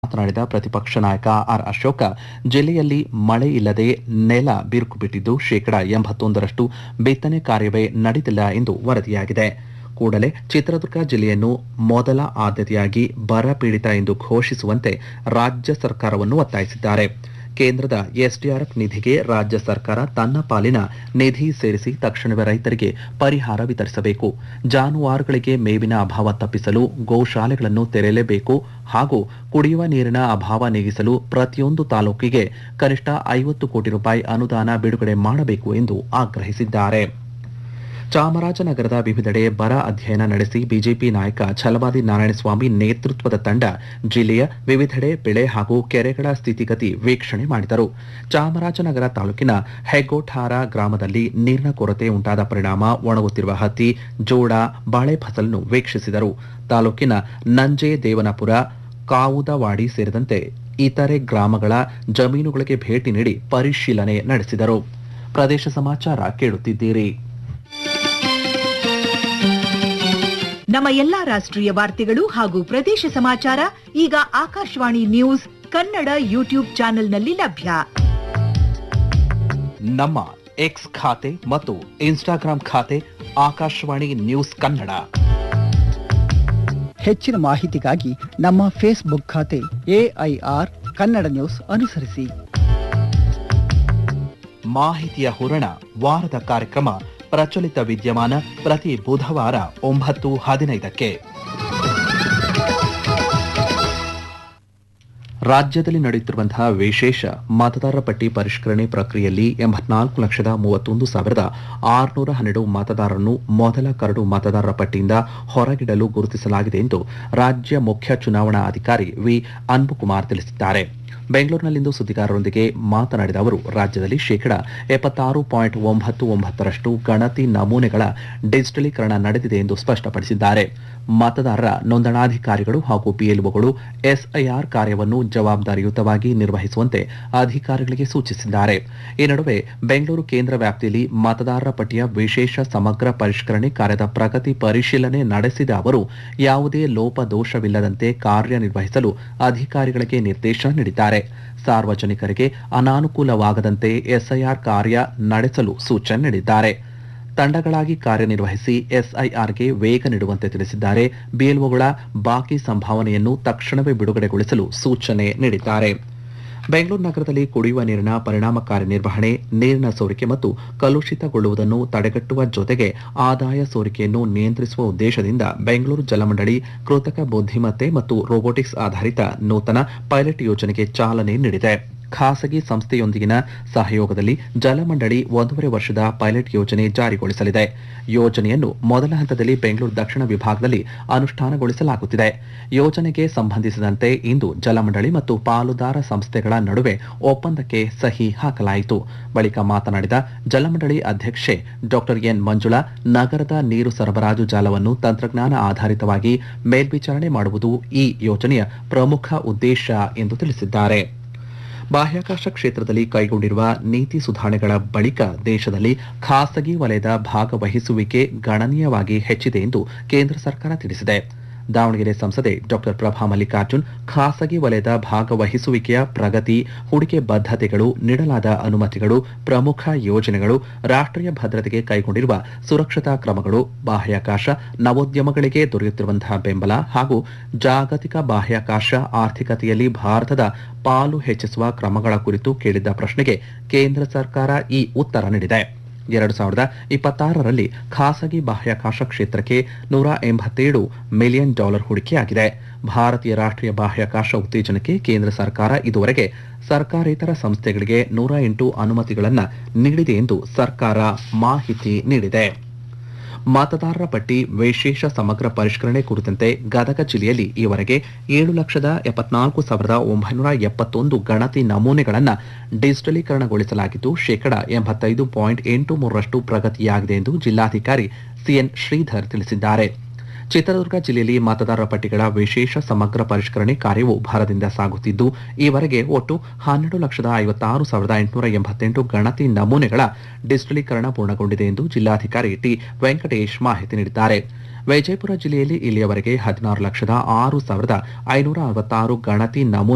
ಮಾತನಾಡಿದ ಪ್ರತಿಪಕ್ಷ ನಾಯಕ ಆರ್ ಅಶೋಕ ಜಿಲ್ಲೆಯಲ್ಲಿ ಮಳೆ ಇಲ್ಲದೆ ನೆಲ ಬಿರುಕು ಬಿಟ್ಟಿದ್ದು ಶೇಕಡ ಎಂಬತ್ತೊಂದರಷ್ಟು ಬಿತ್ತನೆ ಕಾರ್ಯವೇ ನಡೆದಿಲ್ಲ ಎಂದು ವರದಿಯಾಗಿದೆ ಕೂಡಲೇ ಚಿತ್ರದುರ್ಗ ಜಿಲ್ಲೆಯನ್ನು ಮೊದಲ ಆದ್ಯತೆಯಾಗಿ ಬರ ಪೀಡಿತ ಎಂದು ಘೋಷಿಸುವಂತೆ ರಾಜ್ಯ ಸರ್ಕಾರವನ್ನು ಒತ್ತಾಯಿಸಿದ್ದಾರೆ ಕೇಂದ್ರದ ಎಸ್ಡಿಆರ್ಎಫ್ ನಿಧಿಗೆ ರಾಜ್ಯ ಸರ್ಕಾರ ತನ್ನ ಪಾಲಿನ ನಿಧಿ ಸೇರಿಸಿ ತಕ್ಷಣವೇ ರೈತರಿಗೆ ಪರಿಹಾರ ವಿತರಿಸಬೇಕು ಜಾನುವಾರುಗಳಿಗೆ ಮೇವಿನ ಅಭಾವ ತಪ್ಪಿಸಲು ಗೋಶಾಲೆಗಳನ್ನು ತೆರೆಯಲೇಬೇಕು ಹಾಗೂ ಕುಡಿಯುವ ನೀರಿನ ಅಭಾವ ನೀಗಿಸಲು ಪ್ರತಿಯೊಂದು ತಾಲೂಕಿಗೆ ಕನಿಷ್ಠ ಐವತ್ತು ಕೋಟಿ ರೂಪಾಯಿ ಅನುದಾನ ಬಿಡುಗಡೆ ಮಾಡಬೇಕು ಎಂದು ಆಗ್ರಹಿಸಿದ್ದಾರೆ ಚಾಮರಾಜನಗರದ ವಿವಿಧೆಡೆ ಬರ ಅಧ್ಯಯನ ನಡೆಸಿ ಬಿಜೆಪಿ ನಾಯಕ ಛಲವಾದಿ ನಾರಾಯಣಸ್ವಾಮಿ ನೇತೃತ್ವದ ತಂಡ ಜಿಲ್ಲೆಯ ವಿವಿಧೆಡೆ ಬೆಳೆ ಹಾಗೂ ಕೆರೆಗಳ ಸ್ಥಿತಿಗತಿ ವೀಕ್ಷಣೆ ಮಾಡಿದರು ಚಾಮರಾಜನಗರ ತಾಲೂಕಿನ ಹೆಗ್ಗೋಠಾರ ಗ್ರಾಮದಲ್ಲಿ ನೀರಿನ ಕೊರತೆ ಉಂಟಾದ ಪರಿಣಾಮ ಒಣಗುತ್ತಿರುವ ಹತ್ತಿ ಜೋಳ ಬಾಳೆ ಫಸಲನ್ನು ವೀಕ್ಷಿಸಿದರು ತಾಲೂಕಿನ ನಂಜೆ ದೇವನಪುರ ಕಾವುದವಾಡಿ ಸೇರಿದಂತೆ ಇತರೆ ಗ್ರಾಮಗಳ ಜಮೀನುಗಳಿಗೆ ಭೇಟಿ ನೀಡಿ ಪರಿಶೀಲನೆ ನಡೆಸಿದರು ಪ್ರದೇಶ ಸಮಾಚಾರ ಕೇಳುತ್ತಿದ್ದೀರಿ ನಮ್ಮ ಎಲ್ಲಾ ರಾಷ್ಟ್ರೀಯ ವಾರ್ತೆಗಳು ಹಾಗೂ ಪ್ರದೇಶ ಸಮಾಚಾರ ಈಗ ಆಕಾಶವಾಣಿ ನ್ಯೂಸ್ ಕನ್ನಡ ಯೂಟ್ಯೂಬ್ ಚಾನೆಲ್ನಲ್ಲಿ ಲಭ್ಯ ನಮ್ಮ ಎಕ್ಸ್ ಖಾತೆ ಮತ್ತು ಇನ್ಸ್ಟಾಗ್ರಾಂ ಖಾತೆ ಆಕಾಶವಾಣಿ ನ್ಯೂಸ್ ಕನ್ನಡ ಹೆಚ್ಚಿನ ಮಾಹಿತಿಗಾಗಿ ನಮ್ಮ ಫೇಸ್ಬುಕ್ ಖಾತೆ ಎಐಆರ್ ಕನ್ನಡ ನ್ಯೂಸ್ ಅನುಸರಿಸಿ ಮಾಹಿತಿಯ ಹೂರಣ ವಾರದ ಕಾರ್ಯಕ್ರಮ ಪ್ರಚಲಿತ ವಿದ್ಯಮಾನ ಪ್ರತಿ ಬುಧವಾರ ಒಂಬತ್ತು ಹದಿನೈದಕ್ಕೆ ರಾಜ್ಯದಲ್ಲಿ ನಡೆಯುತ್ತಿರುವಂತಹ ವಿಶೇಷ ಮತದಾರರ ಪಟ್ಟಿ ಪರಿಷ್ಕರಣೆ ಪ್ರಕ್ರಿಯೆಯಲ್ಲಿ ಎಂಬತ್ನಾಲ್ಕು ಲಕ್ಷದ ಮೂವತ್ತೊಂದು ಸಾವಿರದ ಆರುನೂರ ಹನ್ನೆರಡು ಮತದಾರರನ್ನು ಮೊದಲ ಕರಡು ಮತದಾರರ ಪಟ್ಟಿಯಿಂದ ಹೊರಗಿಡಲು ಗುರುತಿಸಲಾಗಿದೆ ಎಂದು ರಾಜ್ಯ ಮುಖ್ಯ ಚುನಾವಣಾ ಅಧಿಕಾರಿ ವಿ ಅನ್ಬುಕುಮಾರ್ ತಿಳಿಸಿದ್ದಾರೆ ಬೆಂಗಳೂರಿನಲ್ಲಿಂದು ಸುದ್ದಿಗಾರರೊಂದಿಗೆ ಮಾತನಾಡಿದ ಅವರು ರಾಜ್ಯದಲ್ಲಿ ಶೇಕಡ ಎಪ್ಪತ್ತಾರು ಪಾಯಿಂಟ್ ಒಂಬತ್ತು ಒಂಬತ್ತರಷ್ಟು ಗಣತಿ ನಮೂನೆಗಳ ಡಿಜಿಟಲೀಕರಣ ನಡೆದಿದೆ ಎಂದು ಸ್ಪಷ್ಟಪಡಿಸಿದ್ದಾರೆ ಮತದಾರರ ನೋಂದಣಾಧಿಕಾರಿಗಳು ಹಾಗೂ ಬಿಎಲ್ಒಗಳು ಎಸ್ಐಆರ್ ಕಾರ್ಯವನ್ನು ಜವಾಬ್ದಾರಿಯುತವಾಗಿ ನಿರ್ವಹಿಸುವಂತೆ ಅಧಿಕಾರಿಗಳಿಗೆ ಸೂಚಿಸಿದ್ದಾರೆ ಈ ನಡುವೆ ಬೆಂಗಳೂರು ಕೇಂದ್ರ ವ್ಯಾಪ್ತಿಯಲ್ಲಿ ಮತದಾರರ ಪಟ್ಟಿಯ ವಿಶೇಷ ಸಮಗ್ರ ಪರಿಷ್ಕರಣೆ ಕಾರ್ಯದ ಪ್ರಗತಿ ಪರಿಶೀಲನೆ ನಡೆಸಿದ ಅವರು ಯಾವುದೇ ಲೋಪದೋಷವಿಲ್ಲದಂತೆ ಕಾರ್ಯನಿರ್ವಹಿಸಲು ಅಧಿಕಾರಿಗಳಿಗೆ ನಿರ್ದೇಶನ ನೀಡಿದ್ದಾರೆ ಸಾರ್ವಜನಿಕರಿಗೆ ಅನಾನುಕೂಲವಾಗದಂತೆ ಎಸ್ಐಆರ್ ಕಾರ್ಯ ನಡೆಸಲು ಸೂಚನೆ ನೀಡಿದ್ದಾರೆ ತಂಡಗಳಾಗಿ ಕಾರ್ಯನಿರ್ವಹಿಸಿ ಎಸ್ಐಆರ್ಗೆ ವೇಗ ನೀಡುವಂತೆ ತಿಳಿಸಿದ್ದಾರೆ ಬಿಎಲ್ಒಗಳ ಬಾಕಿ ಸಂಭಾವನೆಯನ್ನು ತಕ್ಷಣವೇ ಬಿಡುಗಡೆಗೊಳಿಸಲು ಸೂಚನೆ ನೀಡಿದ್ದಾರೆ ಬೆಂಗಳೂರು ನಗರದಲ್ಲಿ ಕುಡಿಯುವ ನೀರಿನ ಪರಿಣಾಮಕಾರಿ ನಿರ್ವಹಣೆ ನೀರಿನ ಸೋರಿಕೆ ಮತ್ತು ಕಲುಷಿತಗೊಳ್ಳುವುದನ್ನು ತಡೆಗಟ್ಟುವ ಜೊತೆಗೆ ಆದಾಯ ಸೋರಿಕೆಯನ್ನು ನಿಯಂತ್ರಿಸುವ ಉದ್ದೇಶದಿಂದ ಬೆಂಗಳೂರು ಜಲಮಂಡಳಿ ಕೃತಕ ಬುದ್ಧಿಮತ್ತೆ ಮತ್ತು ರೋಬೋಟಿಕ್ಸ್ ಆಧಾರಿತ ನೂತನ ಪೈಲಟ್ ಯೋಜನೆಗೆ ಚಾಲನೆ ನೀಡಿದೆ ಖಾಸಗಿ ಸಂಸ್ಥೆಯೊಂದಿಗಿನ ಸಹಯೋಗದಲ್ಲಿ ಜಲಮಂಡಳಿ ಒಂದೂವರೆ ವರ್ಷದ ಪೈಲಟ್ ಯೋಜನೆ ಜಾರಿಗೊಳಿಸಲಿದೆ ಯೋಜನೆಯನ್ನು ಮೊದಲ ಹಂತದಲ್ಲಿ ಬೆಂಗಳೂರು ದಕ್ಷಿಣ ವಿಭಾಗದಲ್ಲಿ ಅನುಷ್ಠಾನಗೊಳಿಸಲಾಗುತ್ತಿದೆ ಯೋಜನೆಗೆ ಸಂಬಂಧಿಸಿದಂತೆ ಇಂದು ಜಲಮಂಡಳಿ ಮತ್ತು ಪಾಲುದಾರ ಸಂಸ್ಥೆಗಳ ನಡುವೆ ಒಪ್ಪಂದಕ್ಕೆ ಸಹಿ ಹಾಕಲಾಯಿತು ಬಳಿಕ ಮಾತನಾಡಿದ ಜಲಮಂಡಳಿ ಅಧ್ಯಕ್ಷೆ ಡಾಕ್ಟರ್ ಎನ್ ಮಂಜುಳಾ ನಗರದ ನೀರು ಸರಬರಾಜು ಜಾಲವನ್ನು ತಂತ್ರಜ್ಞಾನ ಆಧಾರಿತವಾಗಿ ಮೇಲ್ವಿಚಾರಣೆ ಮಾಡುವುದು ಈ ಯೋಜನೆಯ ಪ್ರಮುಖ ಉದ್ದೇಶ ಎಂದು ತಿಳಿಸಿದ್ದಾರೆ ಬಾಹ್ಯಾಕಾಶ ಕ್ಷೇತ್ರದಲ್ಲಿ ಕೈಗೊಂಡಿರುವ ನೀತಿ ಸುಧಾರಣೆಗಳ ಬಳಿಕ ದೇಶದಲ್ಲಿ ಖಾಸಗಿ ವಲಯದ ಭಾಗವಹಿಸುವಿಕೆ ಗಣನೀಯವಾಗಿ ಹೆಚ್ಚಿದೆ ಎಂದು ಕೇಂದ್ರ ಸರ್ಕಾರ ತಿಳಿಸಿದೆ ದಾವಣಗೆರೆ ಸಂಸದೆ ಡಾಕ್ಟರ್ ಪ್ರಭಾ ಮಲ್ಲಿಕಾರ್ಜುನ್ ಖಾಸಗಿ ವಲಯದ ಭಾಗವಹಿಸುವಿಕೆಯ ಪ್ರಗತಿ ಹೂಡಿಕೆ ಬದ್ಧತೆಗಳು ನೀಡಲಾದ ಅನುಮತಿಗಳು ಪ್ರಮುಖ ಯೋಜನೆಗಳು ರಾಷ್ಟ್ರೀಯ ಭದ್ರತೆಗೆ ಕೈಗೊಂಡಿರುವ ಸುರಕ್ಷತಾ ಕ್ರಮಗಳು ಬಾಹ್ಯಾಕಾಶ ನವೋದ್ಯಮಗಳಿಗೆ ದೊರೆಯುತ್ತಿರುವಂತಹ ಬೆಂಬಲ ಹಾಗೂ ಜಾಗತಿಕ ಬಾಹ್ಯಾಕಾಶ ಆರ್ಥಿಕತೆಯಲ್ಲಿ ಭಾರತದ ಪಾಲು ಹೆಚ್ಚಿಸುವ ಕ್ರಮಗಳ ಕುರಿತು ಕೇಳಿದ್ದ ಪ್ರಶ್ನೆಗೆ ಕೇಂದ್ರ ಸರ್ಕಾರ ಈ ಉತ್ತರ ನೀಡಿದೆ ಎರಡು ಸಾವಿರದ ಇಪ್ಪತ್ತಾರರಲ್ಲಿ ಖಾಸಗಿ ಬಾಹ್ಯಾಕಾಶ ಕ್ಷೇತ್ರಕ್ಕೆ ನೂರ ಎಂಬತ್ತೇಳು ಮಿಲಿಯನ್ ಡಾಲರ್ ಹೂಡಿಕೆಯಾಗಿದೆ ಭಾರತೀಯ ರಾಷ್ಟ್ರೀಯ ಬಾಹ್ಯಾಕಾಶ ಉತ್ತೇಜನಕ್ಕೆ ಕೇಂದ್ರ ಸರ್ಕಾರ ಇದುವರೆಗೆ ಸರ್ಕಾರೇತರ ಸಂಸ್ಥೆಗಳಿಗೆ ನೂರ ಎಂಟು ಅನುಮತಿಗಳನ್ನು ನೀಡಿದೆ ಎಂದು ಸರ್ಕಾರ ಮಾಹಿತಿ ನೀಡಿದೆ ಮತದಾರರ ಪಟ್ಟಿ ವಿಶೇಷ ಸಮಗ್ರ ಪರಿಷ್ಕರಣೆ ಕುರಿತಂತೆ ಗದಗ ಜಿಲ್ಲೆಯಲ್ಲಿ ಈವರೆಗೆ ಏಳು ಲಕ್ಷದ ಎಪ್ಪತ್ನಾಲ್ಕು ಸಾವಿರದ ಒಂಬೈನೂರ ಎಪ್ಪತ್ತೊಂದು ಗಣತಿ ನಮೂನೆಗಳನ್ನು ಡಿಜಿಟಲೀಕರಣಗೊಳಿಸಲಾಗಿದ್ದು ಶೇಕಡ ಎಂಬತ್ತೈದು ಪಾಯಿಂಟ್ ಎಂಟು ಮೂರರಷ್ಟು ಪ್ರಗತಿಯಾಗಿದೆ ಎಂದು ಜಿಲ್ಲಾಧಿಕಾರಿ ಸಿಎನ್ ಶ್ರೀಧರ್ ತಿಳಿಸಿದ್ದಾರೆ ಚಿತ್ರದುರ್ಗ ಜಿಲ್ಲೆಯಲ್ಲಿ ಮತದಾರರ ಪಟ್ಟಿಗಳ ವಿಶೇಷ ಸಮಗ್ರ ಪರಿಷ್ಕರಣೆ ಕಾರ್ಯವು ಭರದಿಂದ ಸಾಗುತ್ತಿದ್ದು ಈವರೆಗೆ ಒಟ್ಟು ಹನ್ನೆರಡು ಲಕ್ಷದ ಐವತ್ತಾರು ಸಾವಿರದ ಎಂಟುನೂರ ಎಂಬತ್ತೆಂಟು ಗಣತಿ ನಮೂನೆಗಳ ಡಿಜಿಟಲೀಕರಣ ಪೂರ್ಣಗೊಂಡಿದೆ ಎಂದು ಜಿಲ್ಲಾಧಿಕಾರಿ ಟಿ ವೆಂಕಟೇಶ್ ಮಾಹಿತಿ ನೀಡಿದ್ದಾರೆ ವಿಜಯಪುರ ಜಿಲ್ಲೆಯಲ್ಲಿ ಇಲ್ಲಿಯವರೆಗೆ ಹದಿನಾರು ಲಕ್ಷದ ಆರು ಸಾವಿರದ ಐನೂರ ಅರವತ್ತಾರು ಗಣತಿ ನಮೂನೆ